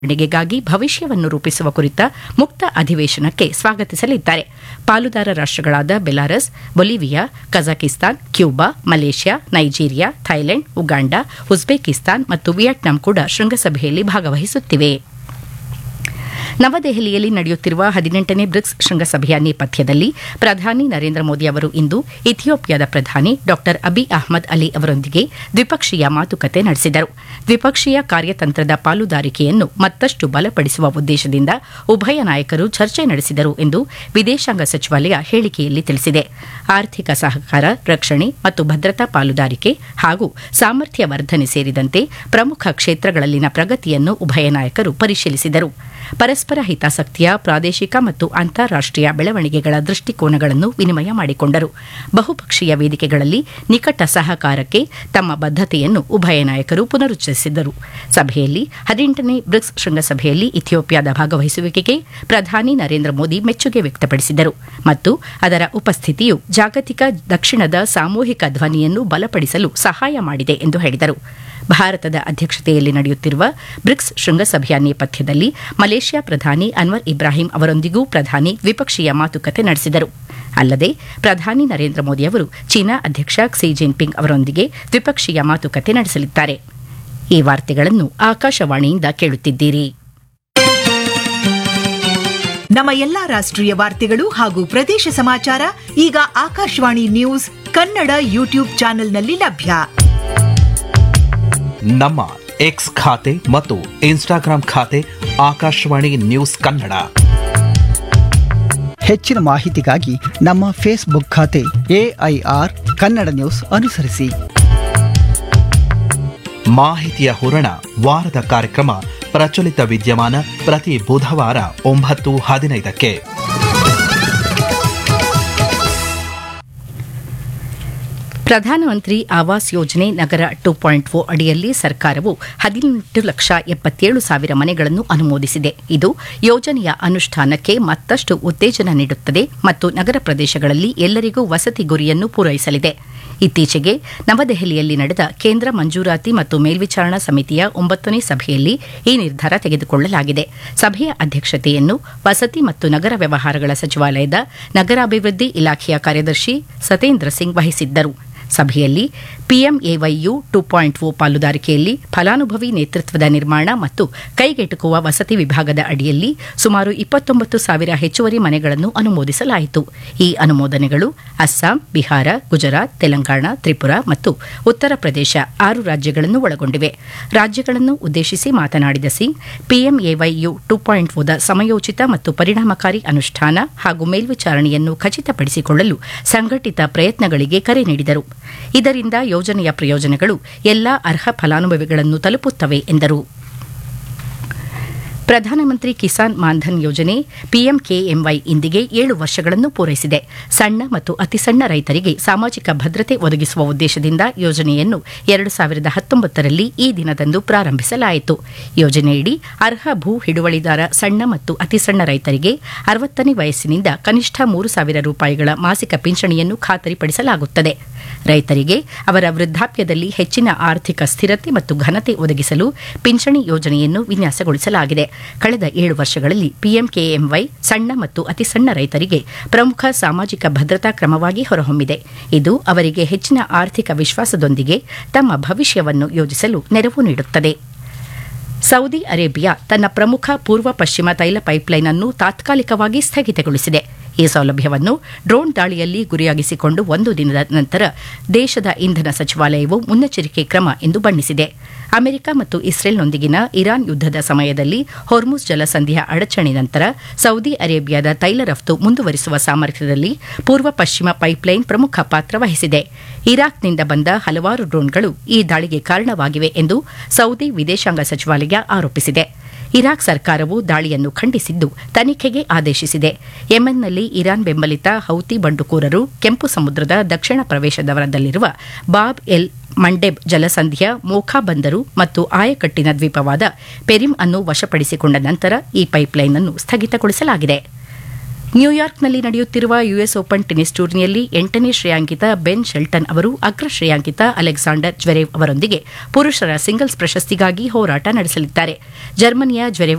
ಬೆಳವಣಿಗೆಗಾಗಿ ಭವಿಷ್ಯವನ್ನು ರೂಪಿಸುವ ಕುರಿತ ಮುಕ್ತ ಅಧಿವೇಶನಕ್ಕೆ ಸ್ವಾಗತಿಸಲಿದ್ದಾರೆ ಪಾಲುದಾರ ರಾಷ್ಟಗಳಾದ Belarus Bolivia Kazakhstan Cuba Malaysia Nigeria Thailand Uganda Uzbekistan ಮತ್ತು ವಿಯೆಟ್ನಾಂ ಕೂಡ ಶೃಂಗಸಭೆಯಲ್ಲಿ ಭಾಗವಹಿಸುತ್ತಿವೆ ನವದೆಹಲಿಯಲ್ಲಿ ನಡೆಯುತ್ತಿರುವ ಹದಿನೆಂಟನೇ ಬ್ರಿಕ್ಸ್ ಶೃಂಗಸಭೆಯ ನೇಪಥ್ಯದಲ್ಲಿ ಪ್ರಧಾನಿ ನರೇಂದ್ರ ಮೋದಿ ಅವರು ಇಂದು ಇಥಿಯೋಪಿಯಾದ ಪ್ರಧಾನಿ ಡಾ ಅಬಿ ಅಹ್ಮದ್ ಅಲಿ ಅವರೊಂದಿಗೆ ದ್ವಿಪಕ್ಷೀಯ ಮಾತುಕತೆ ನಡೆಸಿದರು ದ್ವಿಪಕ್ಷೀಯ ಕಾರ್ಯತಂತ್ರದ ಪಾಲುದಾರಿಕೆಯನ್ನು ಮತ್ತಷ್ಟು ಬಲಪಡಿಸುವ ಉದ್ದೇಶದಿಂದ ಉಭಯ ನಾಯಕರು ಚರ್ಚೆ ನಡೆಸಿದರು ಎಂದು ವಿದೇಶಾಂಗ ಸಚಿವಾಲಯ ಹೇಳಿಕೆಯಲ್ಲಿ ತಿಳಿಸಿದೆ ಆರ್ಥಿಕ ಸಹಕಾರ ರಕ್ಷಣೆ ಮತ್ತು ಭದ್ರತಾ ಪಾಲುದಾರಿಕೆ ಹಾಗೂ ಸಾಮರ್ಥ್ಯ ವರ್ಧನೆ ಸೇರಿದಂತೆ ಪ್ರಮುಖ ಕ್ಷೇತ್ರಗಳಲ್ಲಿನ ಪ್ರಗತಿಯನ್ನು ಉಭಯ ನಾಯಕರು ಪರಿಶೀಲಿಸಿದರು ಪರಸ್ಪರ ಹಿತಾಸಕ್ತಿಯ ಪ್ರಾದೇಶಿಕ ಮತ್ತು ಅಂತಾರಾಷ್ಟೀಯ ಬೆಳವಣಿಗೆಗಳ ದೃಷ್ಟಿಕೋನಗಳನ್ನು ವಿನಿಮಯ ಮಾಡಿಕೊಂಡರು ಬಹುಪಕ್ಷೀಯ ವೇದಿಕೆಗಳಲ್ಲಿ ನಿಕಟ ಸಹಕಾರಕ್ಕೆ ತಮ್ಮ ಬದ್ಧತೆಯನ್ನು ಉಭಯ ನಾಯಕರು ಪುನರುಚ್ಚರಿಸಿದರು ಸಭೆಯಲ್ಲಿ ಹದಿನೆಂಟನೇ ಬ್ರಿಕ್ಸ್ ಶೃಂಗಸಭೆಯಲ್ಲಿ ಇಥಿಯೋಪಿಯಾದ ಭಾಗವಹಿಸುವಿಕೆಗೆ ಪ್ರಧಾನಿ ನರೇಂದ್ರ ಮೋದಿ ಮೆಚ್ಚುಗೆ ವ್ಯಕ್ತಪಡಿಸಿದರು ಮತ್ತು ಅದರ ಉಪಸ್ಥಿತಿಯು ಜಾಗತಿಕ ದಕ್ಷಿಣದ ಸಾಮೂಹಿಕ ಧ್ವನಿಯನ್ನು ಬಲಪಡಿಸಲು ಸಹಾಯ ಮಾಡಿದೆ ಎಂದು ಹೇಳಿದರು ಭಾರತದ ಅಧ್ಯಕ್ಷತೆಯಲ್ಲಿ ನಡೆಯುತ್ತಿರುವ ಬ್ರಿಕ್ಸ್ ಶೃಂಗಸಭೆಯ ನೇಪಥ್ಯದಲ್ಲಿ ಮಲೇಷ್ಯಾ ಪ್ರಧಾನಿ ಅನ್ವರ್ ಇಬ್ರಾಹಿಂ ಅವರೊಂದಿಗೂ ಪ್ರಧಾನಿ ದ್ವಿಪಕ್ಷೀಯ ಮಾತುಕತೆ ನಡೆಸಿದರು ಅಲ್ಲದೆ ಪ್ರಧಾನಿ ನರೇಂದ್ರ ಮೋದಿ ಅವರು ಚೀನಾ ಅಧ್ಯಕ್ಷ ಕ್ಸಿ ಜಿನ್ಪಿಂಗ್ ಅವರೊಂದಿಗೆ ದ್ವಿಪಕ್ಷೀಯ ಮಾತುಕತೆ ನಡೆಸಲಿದ್ದಾರೆ ಈ ವಾರ್ತೆಗಳನ್ನು ಆಕಾಶವಾಣಿಯಿಂದ ಕೇಳುತ್ತಿದ್ದೀರಿ ನಮ್ಮ ಎಲ್ಲಾ ರಾಷ್ಟ್ರೀಯ ವಾರ್ತೆಗಳು ಹಾಗೂ ಪ್ರದೇಶ ಸಮಾಚಾರ ಈಗ ಆಕಾಶವಾಣಿ ನ್ಯೂಸ್ ಕನ್ನಡ ಯೂಟ್ಯೂಬ್ ಚಾನೆಲ್ನಲ್ಲಿ ಲಭ್ಯ ನಮ್ಮ ಎಕ್ಸ್ ಖಾತೆ ಮತ್ತು ಇನ್ಸ್ಟಾಗ್ರಾಂ ಖಾತೆ ಆಕಾಶವಾಣಿ ನ್ಯೂಸ್ ಕನ್ನಡ ಹೆಚ್ಚಿನ ಮಾಹಿತಿಗಾಗಿ ನಮ್ಮ ಫೇಸ್ಬುಕ್ ಖಾತೆ ಎಐಆರ್ ಕನ್ನಡ ನ್ಯೂಸ್ ಅನುಸರಿಸಿ ಮಾಹಿತಿಯ ಹೂರಣ ವಾರದ ಕಾರ್ಯಕ್ರಮ ಪ್ರಚಲಿತ ವಿದ್ಯಮಾನ ಪ್ರತಿ ಬುಧವಾರ ಒಂಬತ್ತು ಹದಿನೈದಕ್ಕೆ ಪ್ರಧಾನಮಂತ್ರಿ ಆವಾಸ್ ಯೋಜನೆ ನಗರ ಟು ಪಾಯಿಂಟ್ ಓ ಅಡಿಯಲ್ಲಿ ಸರ್ಕಾರವು ಹದಿನೆಂಟು ಲಕ್ಷ ಎಪ್ಪತ್ತೇಳು ಸಾವಿರ ಮನೆಗಳನ್ನು ಅನುಮೋದಿಸಿದೆ ಇದು ಯೋಜನೆಯ ಅನುಷ್ಠಾನಕ್ಕೆ ಮತ್ತಷ್ಟು ಉತ್ತೇಜನ ನೀಡುತ್ತದೆ ಮತ್ತು ನಗರ ಪ್ರದೇಶಗಳಲ್ಲಿ ಎಲ್ಲರಿಗೂ ವಸತಿ ಗುರಿಯನ್ನು ಪೂರೈಸಲಿದೆ ಇತ್ತೀಚೆಗೆ ನವದೆಹಲಿಯಲ್ಲಿ ನಡೆದ ಕೇಂದ್ರ ಮಂಜೂರಾತಿ ಮತ್ತು ಮೇಲ್ವಿಚಾರಣಾ ಸಮಿತಿಯ ಒಂಬತ್ತನೇ ಸಭೆಯಲ್ಲಿ ಈ ನಿರ್ಧಾರ ತೆಗೆದುಕೊಳ್ಳಲಾಗಿದೆ ಸಭೆಯ ಅಧ್ಯಕ್ಷತೆಯನ್ನು ವಸತಿ ಮತ್ತು ನಗರ ವ್ಯವಹಾರಗಳ ಸಚಿವಾಲಯದ ನಗರಾಭಿವೃದ್ಧಿ ಇಲಾಖೆಯ ಕಾರ್ಯದರ್ಶಿ ಸತೇಂದ್ರ ಸಿಂಗ್ ವಹಿಸಿದ್ದರು ಸಭೆಯಲ್ಲಿ ಪಿಎಂಎವೈಯು ಟು ಪಾಯಿಂಟ್ ಓ ಪಾಲುದಾರಿಕೆಯಲ್ಲಿ ಫಲಾನುಭವಿ ನೇತೃತ್ವದ ನಿರ್ಮಾಣ ಮತ್ತು ಕೈಗೆಟುಕುವ ವಸತಿ ವಿಭಾಗದ ಅಡಿಯಲ್ಲಿ ಸುಮಾರು ಇಪ್ಪತ್ತೊಂಬತ್ತು ಸಾವಿರ ಹೆಚ್ಚುವರಿ ಮನೆಗಳನ್ನು ಅನುಮೋದಿಸಲಾಯಿತು ಈ ಅನುಮೋದನೆಗಳು ಅಸ್ಸಾಂ ಬಿಹಾರ ಗುಜರಾತ್ ತೆಲಂಗಾಣ ತ್ರಿಪುರಾ ಮತ್ತು ಉತ್ತರ ಪ್ರದೇಶ ಆರು ರಾಜ್ಯಗಳನ್ನು ಒಳಗೊಂಡಿವೆ ರಾಜ್ಯಗಳನ್ನು ಉದ್ದೇಶಿಸಿ ಮಾತನಾಡಿದ ಸಿಂಗ್ ಪಿಎಂಎವೈಯು ಟು ಪಾಯಿಂಟ್ ಓದ ಸಮಯೋಚಿತ ಮತ್ತು ಪರಿಣಾಮಕಾರಿ ಅನುಷ್ಠಾನ ಹಾಗೂ ಮೇಲ್ವಿಚಾರಣೆಯನ್ನು ಖಚಿತಪಡಿಸಿಕೊಳ್ಳಲು ಸಂಘಟಿತ ಪ್ರಯತ್ನಗಳಿಗೆ ಕರೆ ನೀಡಿದರು ಇದರಿಂದ ಯೋಜನೆಯ ಪ್ರಯೋಜನಗಳು ಎಲ್ಲಾ ಅರ್ಹ ಫಲಾನುಭವಿಗಳನ್ನು ತಲುಪುತ್ತವೆ ಎಂದರು ಪ್ರಧಾನಮಂತ್ರಿ ಕಿಸಾನ್ ಮಾನ್ಧನ್ ಯೋಜನೆ ಪಿಎಂಕೆಎಂವೈ ಇಂದಿಗೆ ಏಳು ವರ್ಷಗಳನ್ನು ಪೂರೈಸಿದೆ ಸಣ್ಣ ಮತ್ತು ಅತಿಸಣ್ಣ ರೈತರಿಗೆ ಸಾಮಾಜಿಕ ಭದ್ರತೆ ಒದಗಿಸುವ ಉದ್ದೇಶದಿಂದ ಯೋಜನೆಯನ್ನು ಎರಡು ಸಾವಿರದ ಹತ್ತೊಂಬತ್ತರಲ್ಲಿ ಈ ದಿನದಂದು ಪ್ರಾರಂಭಿಸಲಾಯಿತು ಯೋಜನೆಯಡಿ ಅರ್ಹ ಭೂ ಹಿಡುವಳಿದಾರ ಸಣ್ಣ ಮತ್ತು ಅತಿಸಣ್ಣ ರೈತರಿಗೆ ಅರವತ್ತನೇ ವಯಸ್ಸಿನಿಂದ ಕನಿಷ್ಠ ಮೂರು ಸಾವಿರ ರೂಪಾಯಿಗಳ ಮಾಸಿಕ ಪಿಂಚಣಿಯನ್ನು ಖಾತರಿಪಡಿಸಲಾಗುತ್ತದೆ ರೈತರಿಗೆ ಅವರ ವೃದ್ಧಾಪ್ಯದಲ್ಲಿ ಹೆಚ್ಚಿನ ಆರ್ಥಿಕ ಸ್ಥಿರತೆ ಮತ್ತು ಘನತೆ ಒದಗಿಸಲು ಪಿಂಚಣಿ ಯೋಜನೆಯನ್ನು ವಿನ್ಯಾಸಗೊಳಿಸಲಾಗಿದೆ ಕಳೆದ ಏಳು ವರ್ಷಗಳಲ್ಲಿ ಪಿಎಂಕೆಎಂವೈ ಸಣ್ಣ ಮತ್ತು ಅತಿಸಣ್ಣ ರೈತರಿಗೆ ಪ್ರಮುಖ ಸಾಮಾಜಿಕ ಭದ್ರತಾ ಕ್ರಮವಾಗಿ ಹೊರಹೊಮ್ಮಿದೆ ಇದು ಅವರಿಗೆ ಹೆಚ್ಚಿನ ಆರ್ಥಿಕ ವಿಶ್ವಾಸದೊಂದಿಗೆ ತಮ್ಮ ಭವಿಷ್ಯವನ್ನು ಯೋಜಿಸಲು ನೆರವು ನೀಡುತ್ತದೆ ಸೌದಿ ಅರೇಬಿಯಾ ತನ್ನ ಪ್ರಮುಖ ಪೂರ್ವ ಪಶ್ಚಿಮ ತೈಲ ಪೈಪ್ಲೈನ್ ಅನ್ನು ತಾತ್ಕಾಲಿಕವಾಗಿ ಸ್ಥಗಿತಗೊಳಿಸಿದೆ ಈ ಸೌಲಭ್ಯವನ್ನು ಡ್ರೋನ್ ದಾಳಿಯಲ್ಲಿ ಗುರಿಯಾಗಿಸಿಕೊಂಡು ಒಂದು ದಿನದ ನಂತರ ದೇಶದ ಇಂಧನ ಸಚಿವಾಲಯವು ಮುನ್ನೆಚ್ಚರಿಕೆ ಕ್ರಮ ಎಂದು ಬಣ್ಣಿಸಿದೆ ಅಮೆರಿಕ ಮತ್ತು ಇಸ್ರೇಲ್ನೊಂದಿಗಿನ ಇರಾನ್ ಯುದ್ದದ ಸಮಯದಲ್ಲಿ ಹೊರ್ಮುಸ್ ಜಲಸಂಧಿಯ ಅಡಚಣೆ ನಂತರ ಸೌದಿ ಅರೇಬಿಯಾದ ತೈಲ ರಫ್ತು ಮುಂದುವರಿಸುವ ಸಾಮರ್ಥ್ಯದಲ್ಲಿ ಪೂರ್ವ ಪಶ್ಚಿಮ ಪೈಪ್ಲೈನ್ ಪ್ರಮುಖ ಪಾತ್ರ ವಹಿಸಿದೆ ಇರಾಕ್ನಿಂದ ಬಂದ ಹಲವಾರು ಡ್ರೋನ್ಗಳು ಈ ದಾಳಿಗೆ ಕಾರಣವಾಗಿವೆ ಎಂದು ಸೌದಿ ವಿದೇಶಾಂಗ ಸಚಿವಾಲಯ ಆರೋಪಿಸಿದೆ ಇರಾಕ್ ಸರ್ಕಾರವು ದಾಳಿಯನ್ನು ಖಂಡಿಸಿದ್ದು ತನಿಖೆಗೆ ಆದೇಶಿಸಿದೆ ಯೆಮೆನ್ನಲ್ಲಿ ಇರಾನ್ ಬೆಂಬಲಿತ ಹೌತಿ ಬಂಡುಕೋರರು ಕೆಂಪು ಸಮುದ್ರದ ದಕ್ಷಿಣ ಪ್ರವೇಶದವರದಲ್ಲಿರುವ ಬಾಬ್ ಎಲ್ ಮಂಡೆಬ್ ಜಲಸಂಧಿಯ ಮೋಖಾ ಬಂದರು ಮತ್ತು ಆಯಕಟ್ಟಿನ ದ್ವೀಪವಾದ ಪೆರಿಮ್ ಅನ್ನು ವಶಪಡಿಸಿಕೊಂಡ ನಂತರ ಈ ಪೈಪ್ಲೈನ್ ಅನ್ನು ಸ್ಥಗಿತಗೊಳಿಸಲಾಗಿದೆ ನ್ಯೂಯಾರ್ಕ್ನಲ್ಲಿ ನಡೆಯುತ್ತಿರುವ ಯುಎಸ್ ಓಪನ್ ಟೆನಿಸ್ ಟೂರ್ನಿಯಲ್ಲಿ ಎಂಟನೇ ಶ್ರೇಯಾಂಕಿತ ಬೆನ್ ಶೆಲ್ಟನ್ ಅವರು ಅಗ್ರ ಶ್ರೇಯಾಂಕಿತ ಅಲೆಕ್ಸಾಂಡರ್ ಜ್ವೆರೇವ್ ಅವರೊಂದಿಗೆ ಪುರುಷರ ಸಿಂಗಲ್ಸ್ ಪ್ರಶಸ್ತಿಗಾಗಿ ಹೋರಾಟ ನಡೆಸಲಿದ್ದಾರೆ ಜರ್ಮನಿಯ ಜ್ವೆರೇವ್